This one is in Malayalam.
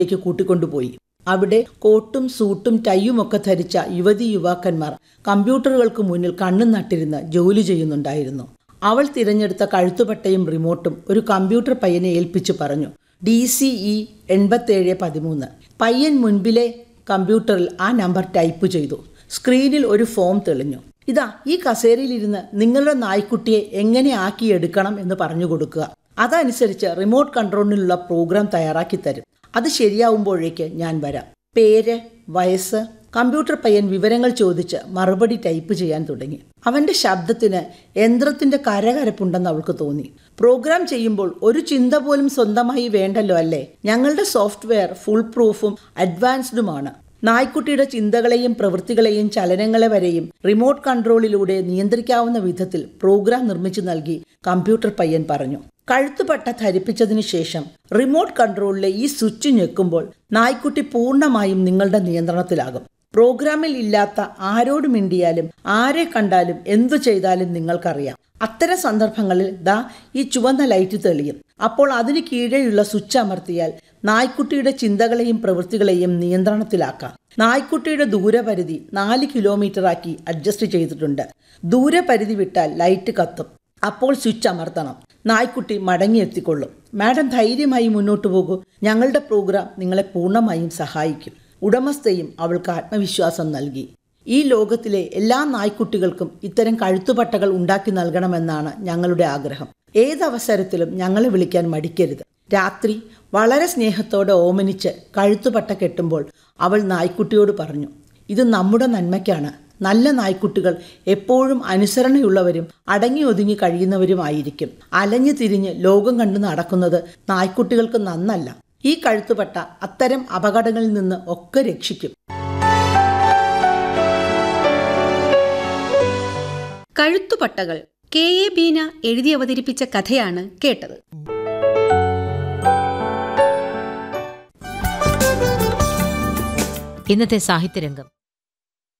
ലേക്ക് കൂട്ടിക്കൊണ്ടുപോയി അവിടെ കോട്ടും സൂട്ടും ടൈയും ഒക്കെ ധരിച്ച യുവതി യുവാക്കന്മാർ കമ്പ്യൂട്ടറുകൾക്ക് മുന്നിൽ കണ്ണും നട്ടിരുന്ന് ജോലി ചെയ്യുന്നുണ്ടായിരുന്നു അവൾ തിരഞ്ഞെടുത്ത കഴുത്തുപട്ടയും റിമോട്ടും ഒരു കമ്പ്യൂട്ടർ പയ്യനെ ഏൽപ്പിച്ചു പറഞ്ഞു ഡി സി ഇ എൺപത്തേഴ് പതിമൂന്ന് പയ്യൻ മുൻപിലെ കമ്പ്യൂട്ടറിൽ ആ നമ്പർ ടൈപ്പ് ചെയ്തു സ്ക്രീനിൽ ഒരു ഫോം തെളിഞ്ഞു ഇതാ ഈ കസേരയിലിരുന്ന് നിങ്ങളുടെ നായ്ക്കുട്ടിയെ എങ്ങനെ ആക്കിയെടുക്കണം എന്ന് പറഞ്ഞു കൊടുക്കുക അതനുസരിച്ച് റിമോട്ട് കൺട്രോളിലുള്ള പ്രോഗ്രാം തയ്യാറാക്കി തരും അത് ശരിയാവുമ്പോഴേക്ക് ഞാൻ വരാം പേര് വയസ്സ് കമ്പ്യൂട്ടർ പയ്യൻ വിവരങ്ങൾ ചോദിച്ച് മറുപടി ടൈപ്പ് ചെയ്യാൻ തുടങ്ങി അവന്റെ ശബ്ദത്തിന് യന്ത്രത്തിന്റെ കരകരപ്പുണ്ടെന്ന് അവൾക്ക് തോന്നി പ്രോഗ്രാം ചെയ്യുമ്പോൾ ഒരു ചിന്ത പോലും സ്വന്തമായി വേണ്ടല്ലോ അല്ലേ ഞങ്ങളുടെ സോഫ്റ്റ്വെയർ ഫുൾ പ്രൂഫും അഡ്വാൻസ്ഡുമാണ് നായ്ക്കുട്ടിയുടെ ചിന്തകളെയും പ്രവൃത്തികളെയും ചലനങ്ങളെ വരെയും റിമോട്ട് കൺട്രോളിലൂടെ നിയന്ത്രിക്കാവുന്ന വിധത്തിൽ പ്രോഗ്രാം നിർമ്മിച്ചു നൽകി കമ്പ്യൂട്ടർ പയ്യൻ പറഞ്ഞു കഴുത്തുപട്ട ധരിപ്പിച്ചതിനു ശേഷം റിമോട്ട് കൺട്രോളിലെ ഈ സ്വിച്ച് ഞെക്കുമ്പോൾ നായ്ക്കുട്ടി പൂർണ്ണമായും നിങ്ങളുടെ നിയന്ത്രണത്തിലാകും പ്രോഗ്രാമിൽ ഇല്ലാത്ത ആരോട് മിണ്ടിയാലും ആരെ കണ്ടാലും എന്തു ചെയ്താലും നിങ്ങൾക്കറിയാം അത്തരം സന്ദർഭങ്ങളിൽ ദാ ഈ ചുവന്ന ലൈറ്റ് തെളിയും അപ്പോൾ അതിന് കീഴെയുള്ള സ്വിച്ച് അമർത്തിയാൽ നായ്ക്കുട്ടിയുടെ ചിന്തകളെയും പ്രവൃത്തികളെയും നിയന്ത്രണത്തിലാക്കാം നായ്ക്കുട്ടിയുടെ ദൂരപരിധി നാല് കിലോമീറ്റർ ആക്കി അഡ്ജസ്റ്റ് ചെയ്തിട്ടുണ്ട് ദൂരപരിധി വിട്ടാൽ ലൈറ്റ് കത്തും അപ്പോൾ സ്വിച്ച് അമർത്തണം നായ്ക്കുട്ടി മടങ്ങിയെത്തിക്കൊള്ളും മാഡം ധൈര്യമായി മുന്നോട്ട് പോകൂ ഞങ്ങളുടെ പ്രോഗ്രാം നിങ്ങളെ പൂർണ്ണമായും സഹായിക്കും ഉടമസ്ഥയും അവൾക്ക് ആത്മവിശ്വാസം നൽകി ഈ ലോകത്തിലെ എല്ലാ നായ്ക്കുട്ടികൾക്കും ഇത്തരം കഴുത്തുപട്ടകൾ ഉണ്ടാക്കി നൽകണമെന്നാണ് ഞങ്ങളുടെ ആഗ്രഹം ഏതവസരത്തിലും ഞങ്ങളെ വിളിക്കാൻ മടിക്കരുത് രാത്രി വളരെ സ്നേഹത്തോടെ ഓമനിച്ച് കഴുത്തുപട്ട കെട്ടുമ്പോൾ അവൾ നായ്ക്കുട്ടിയോട് പറഞ്ഞു ഇത് നമ്മുടെ നന്മയ്ക്കാണ് നല്ല നായ്ക്കുട്ടികൾ എപ്പോഴും അനുസരണയുള്ളവരും അടങ്ങി ഒതുങ്ങി കഴിയുന്നവരുമായിരിക്കും അലഞ്ഞു തിരിഞ്ഞ് ലോകം കണ്ടു നടക്കുന്നത് നായ്ക്കുട്ടികൾക്ക് നന്നല്ല ഈ കഴുത്തുപട്ട അത്തരം അപകടങ്ങളിൽ നിന്ന് ഒക്കെ രക്ഷിക്കും കഴുത്തുപട്ടകൾ കെ എ ബീന എഴുതി അവതരിപ്പിച്ച കഥയാണ് കേട്ടത് ഇന്നത്തെ സാഹിത്യരംഗം